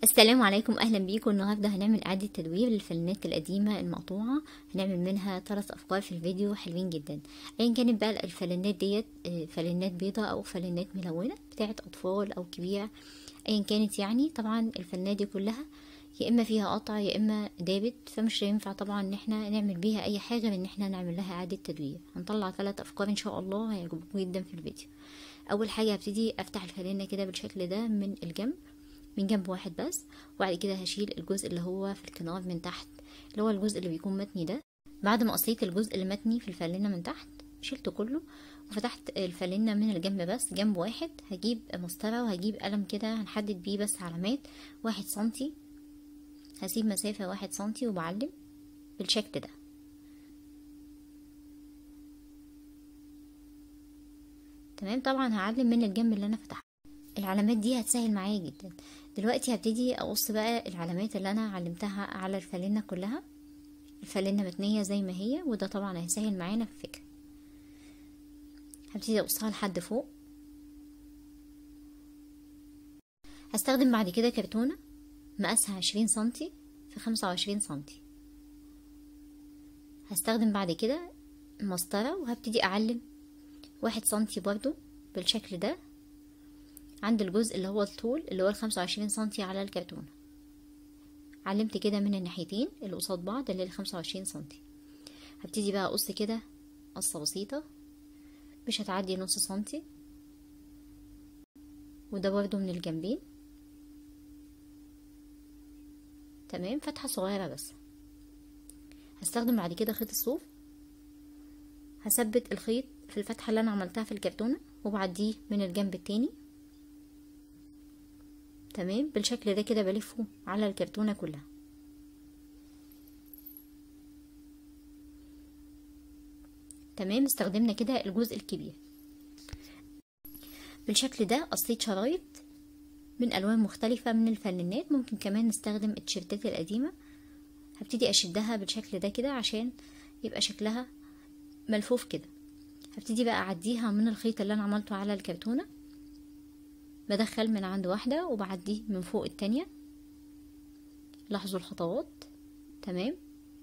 السلام عليكم اهلا بيكم النهارده هنعمل اعاده تدوير للفلنات القديمه المقطوعه هنعمل منها ثلاث افكار في الفيديو حلوين جدا ايا كانت بقى الفلنات ديت آه، فلنات بيضة او فلنات ملونه بتاعه اطفال او كبيره ايا كانت يعني طبعا الفلنات دي كلها يا اما فيها قطع يا اما دابت فمش هينفع طبعا ان احنا نعمل بيها اي حاجه غير ان احنا نعمل لها اعاده تدوير هنطلع ثلاث افكار ان شاء الله هيعجبكم جدا في الفيديو اول حاجه هبتدي افتح الفلنه كده بالشكل ده من الجنب من جنب واحد بس وبعد كده هشيل الجزء اللي هو في الكنار من تحت اللي هو الجزء اللي بيكون متني ده بعد ما قصيت الجزء اللي متني في الفلنة من تحت شلته كله وفتحت الفلنة من الجنب بس جنب واحد هجيب مسطرة وهجيب قلم كده هنحدد بيه بس علامات واحد سنتي هسيب مسافة واحد سنتي وبعلم بالشكل ده تمام طبعا هعلم من الجنب اللي انا فتحته العلامات دي هتسهل معايا جدا دلوقتي هبتدي اقص بقى العلامات اللي انا علمتها على الفالنة كلها الفالنة متنية زي ما هي وده طبعا هيسهل معانا في الفكرة هبتدي اقصها لحد فوق هستخدم بعد كده كرتونة مقاسها عشرين سنتي في خمسة وعشرين سنتي هستخدم بعد كده مسطرة وهبتدي اعلم واحد سنتي برضو بالشكل ده عند الجزء اللي هو الطول اللي هو الخمسة وعشرين سنتي على الكرتونة علمت كده من الناحيتين اللي قصاد بعض اللي الخمسة وعشرين سنتي هبتدي بقى اقص كده قصة بسيطة مش هتعدي نص سنتي وده برضو من الجنبين تمام فتحة صغيرة بس هستخدم بعد كده خيط الصوف هثبت الخيط في الفتحة اللي انا عملتها في الكرتونة وبعديه من الجنب التاني تمام بالشكل ده كده بلفه على الكرتونة كلها تمام استخدمنا كده الجزء الكبير بالشكل ده قصيت شرايط من الوان مختلفة من الفنانات ممكن كمان نستخدم التيشيرتات القديمة هبتدي اشدها بالشكل ده كده عشان يبقى شكلها ملفوف كده هبتدي بقى اعديها من الخيط اللي انا عملته على الكرتونه بدخل من عند واحدة وبعدي من فوق التانية لاحظوا الخطوات تمام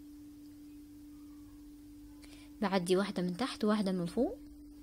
بعدي واحدة من تحت وواحدة من فوق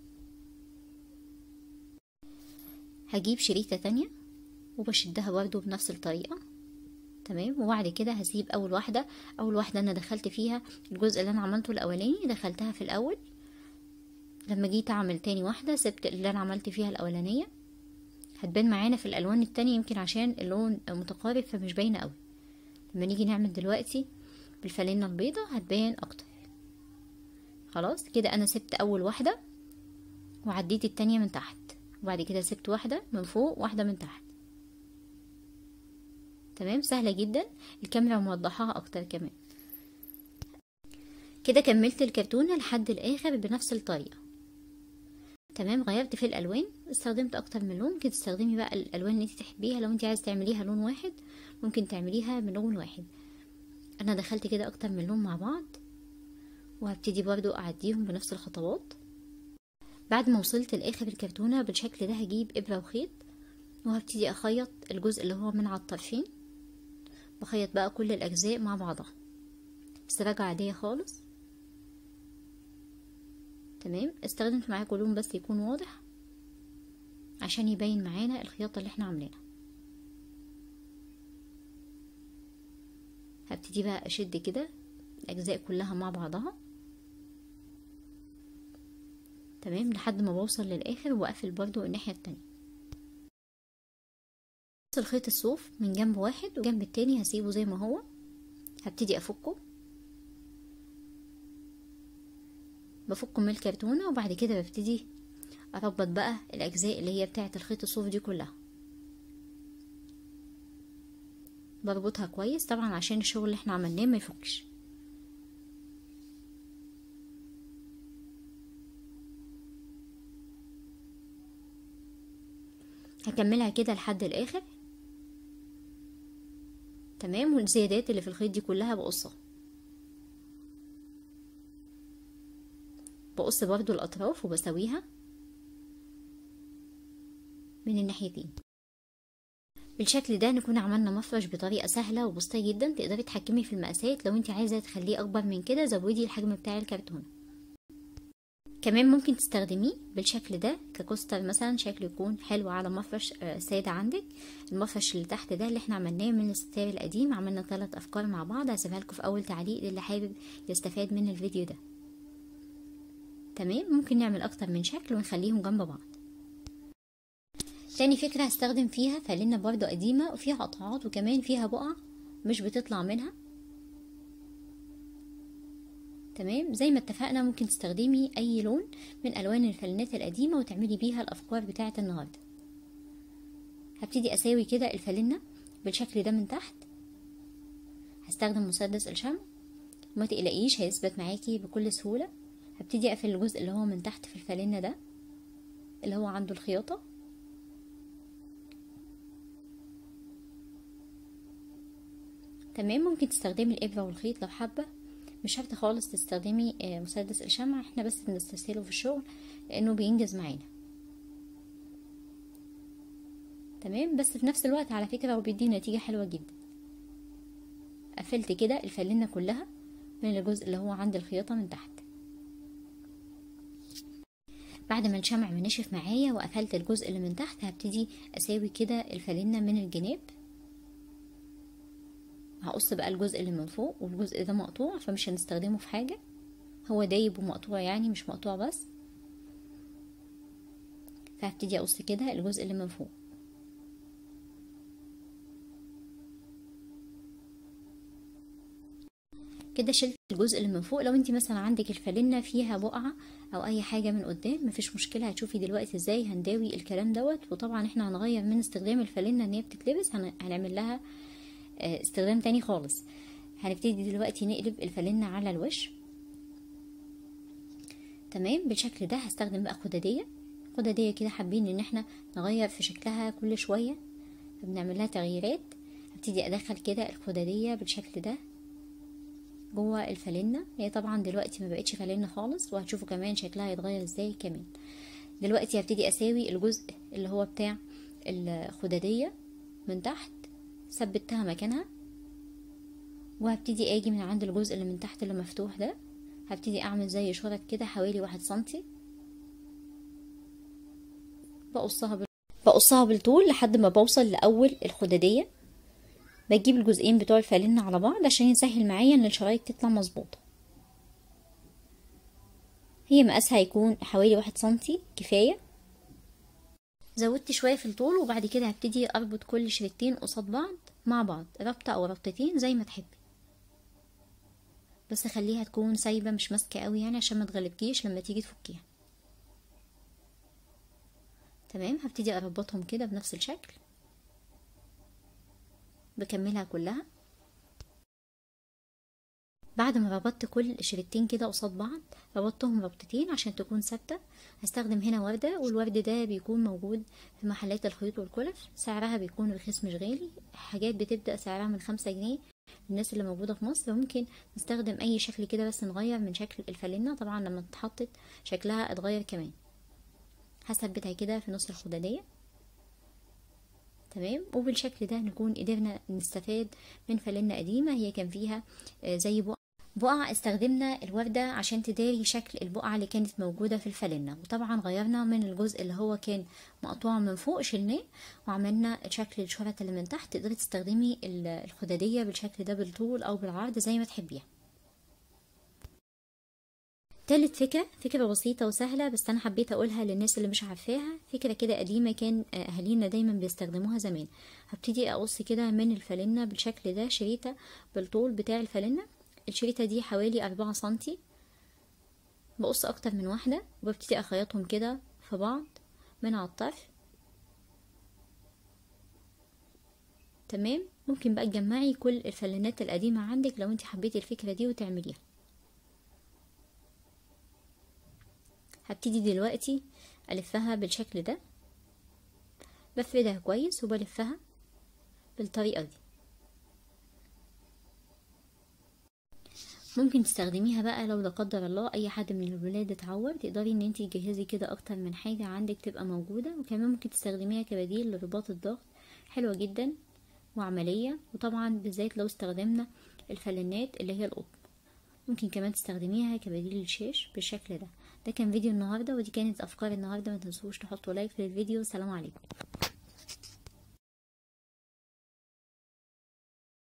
هجيب شريطة تانية وبشدها برضو بنفس الطريقة تمام وبعد كده هسيب اول واحدة اول واحدة انا دخلت فيها الجزء اللي انا عملته الاولاني دخلتها في الاول لما جيت اعمل تاني واحدة سبت اللي انا عملت فيها الاولانية هتبان معانا في الالوان التانية يمكن عشان اللون متقارب فمش باينة قوي لما نيجي نعمل دلوقتي بالفانلة البيضة هتبان اكتر خلاص كده انا سبت اول واحدة وعديت التانية من تحت وبعد كده سبت واحدة من فوق واحدة من تحت تمام سهلة جدا الكاميرا موضحاها اكتر كمان كده كملت الكرتونة لحد الاخر بنفس الطريقة تمام غيرت في الالوان استخدمت اكتر من لون ممكن تستخدمي بقى الالوان اللي انت تحبيها لو انت عايزه تعمليها لون واحد ممكن تعمليها من لون واحد انا دخلت كده اكتر من لون مع بعض وهبتدي برضو اعديهم بنفس الخطوات بعد ما وصلت لاخر الكرتونه بالشكل ده هجيب ابره وخيط وهبتدي اخيط الجزء اللي هو من على الطرفين بخيط بقى كل الاجزاء مع بعضها سراجة عاديه خالص تمام استخدمت معاكم لون بس يكون واضح عشان يبين معانا الخياطة اللي احنا عاملينها هبتدي بقى اشد كده الاجزاء كلها مع بعضها تمام لحد ما بوصل للاخر واقفل برضو الناحية التانية الخيط الصوف من جنب واحد وجنب التاني هسيبه زي ما هو هبتدي افكه بفكه من الكرتونة وبعد كده ببتدي اربط بقى الاجزاء اللي هي بتاعه الخيط الصوف دي كلها بربطها كويس طبعا عشان الشغل اللي احنا عملناه ما يفكش هكملها كده لحد الاخر تمام والزيادات اللي في الخيط دي كلها بقصها بقص برضو الاطراف وبسويها من الناحيتين بالشكل ده نكون عملنا مفرش بطريقة سهلة وبسيطة جدا تقدري تحكمي في المقاسات لو انت عايزة تخليه اكبر من كده زودي الحجم بتاع الكرتونة كمان ممكن تستخدميه بالشكل ده ككوستر مثلا شكله يكون حلو على مفرش سادة عندك المفرش اللي تحت ده اللي احنا عملناه من الستاير القديم عملنا ثلاث افكار مع بعض هسيبها لكم في اول تعليق للي حابب يستفاد من الفيديو ده تمام ممكن نعمل اكتر من شكل ونخليهم جنب بعض تاني فكرة هستخدم فيها فلنة برضو قديمة وفيها قطعات وكمان فيها بقع مش بتطلع منها تمام زي ما اتفقنا ممكن تستخدمي اي لون من الوان الفلنات القديمة وتعملي بيها الافكار بتاعة النهاردة هبتدي اساوي كده الفلنة بالشكل ده من تحت هستخدم مسدس الشمع وما تقلقيش هيثبت معاكي بكل سهولة هبتدي اقفل الجزء اللي هو من تحت في الفلنة ده اللي هو عنده الخياطة تمام ممكن تستخدمي الابرة والخيط لو حابة مش شرط خالص تستخدمي مسدس الشمع احنا بس بنستسهله في الشغل لانه بينجز معانا تمام بس في نفس الوقت على فكرة وبيدي نتيجة حلوة جدا قفلت كده الفلنة كلها من الجزء اللي هو عند الخياطة من تحت بعد ما الشمع منشف معايا وقفلت الجزء اللي من تحت هبتدي اساوي كده الفلنة من الجناب هقص بقى الجزء اللي من فوق والجزء ده مقطوع فمش هنستخدمه في حاجة هو دايب ومقطوع يعني مش مقطوع بس فهبتدي اقص كده الجزء اللي من فوق كده شلت الجزء اللي من فوق لو انت مثلا عندك الفلنة فيها بقعة او اي حاجة من قدام مفيش مشكلة هتشوفي دلوقتي ازاي هنداوي الكلام دوت وطبعا احنا هنغير من استخدام الفلنة ان هي بتتلبس هنعمل لها استخدام تاني خالص هنبتدي دلوقتي نقلب الفلنة على الوش تمام بالشكل ده هستخدم بقى خدادية خدادية كده حابين ان احنا نغير في شكلها كل شوية فبنعمل لها تغييرات هبتدي ادخل كده الخدادية بالشكل ده جوه الفلنة هي طبعا دلوقتي ما بقتش فلنة خالص وهتشوفوا كمان شكلها هيتغير ازاي كمان دلوقتي هبتدي اساوي الجزء اللي هو بتاع الخدادية من تحت ثبتها مكانها وهبتدي اجي من عند الجزء اللي من تحت اللي مفتوح ده هبتدي اعمل زي شرط كده حوالي واحد سنتي بقصها بال... بقصها بالطول لحد ما بوصل لاول الخداديه بجيب الجزئين بتوع الفالنة على بعض عشان يسهل معايا ان الشرايط تطلع مظبوطه هي مقاسها هيكون حوالي واحد سنتي كفايه زودت شوية في الطول وبعد كده هبتدي اربط كل شريطين قصاد بعض مع بعض ربطة او ربطتين زي ما تحبي بس خليها تكون سايبة مش ماسكة قوي يعني عشان ما تغلبكيش لما تيجي تفكيها تمام هبتدي اربطهم كده بنفس الشكل بكملها كلها بعد ما ربطت كل شريطين كده قصاد بعض ربطتهم ربطتين عشان تكون ثابته هستخدم هنا ورده والورد ده بيكون موجود في محلات الخيوط والكلف سعرها بيكون رخيص مش غالي حاجات بتبدا سعرها من خمسة جنيه الناس اللي موجوده في مصر ممكن نستخدم اي شكل كده بس نغير من شكل الفالنة طبعا لما اتحطت شكلها اتغير كمان هثبتها كده في نص الخداديه تمام وبالشكل ده نكون قدرنا نستفاد من فلنة قديمة هي كان فيها زي بقع بقع استخدمنا الوردة عشان تداري شكل البقعة اللي كانت موجودة في الفلنة وطبعا غيرنا من الجزء اللي هو كان مقطوع من فوق شلناه وعملنا شكل الشرط اللي من تحت تقدري تستخدمي الخدادية بالشكل ده بالطول او بالعرض زي ما تحبيها تالت فكرة فكرة بسيطة وسهلة بس أنا حبيت أقولها للناس اللي مش عارفاها فكرة كده قديمة كان أهالينا دايما بيستخدموها زمان هبتدي أقص كده من الفلنة بالشكل ده شريطة بالطول بتاع الفلنة الشريطة دي حوالي أربعة سنتي بقص أكتر من واحدة وببتدي أخيطهم كده في بعض من على الطرف تمام ممكن بقى تجمعي كل الفلنات القديمة عندك لو انت حبيتي الفكرة دي وتعمليها هبتدي دلوقتي ألفها بالشكل ده بفردها كويس وبلفها بالطريقة دي ممكن تستخدميها بقى لو لا قدر الله اي حد من الولاد اتعور تقدري ان انت تجهزي كده اكتر من حاجة عندك تبقى موجودة وكمان ممكن تستخدميها كبديل لرباط الضغط حلوة جدا وعملية وطبعا بالذات لو استخدمنا الفلنات اللي هي القطن ممكن كمان تستخدميها كبديل للشاش بالشكل ده ده كان فيديو النهارده ودي كانت افكار النهارده ما تنسوش تحطوا لايك للفيديو سلام عليكم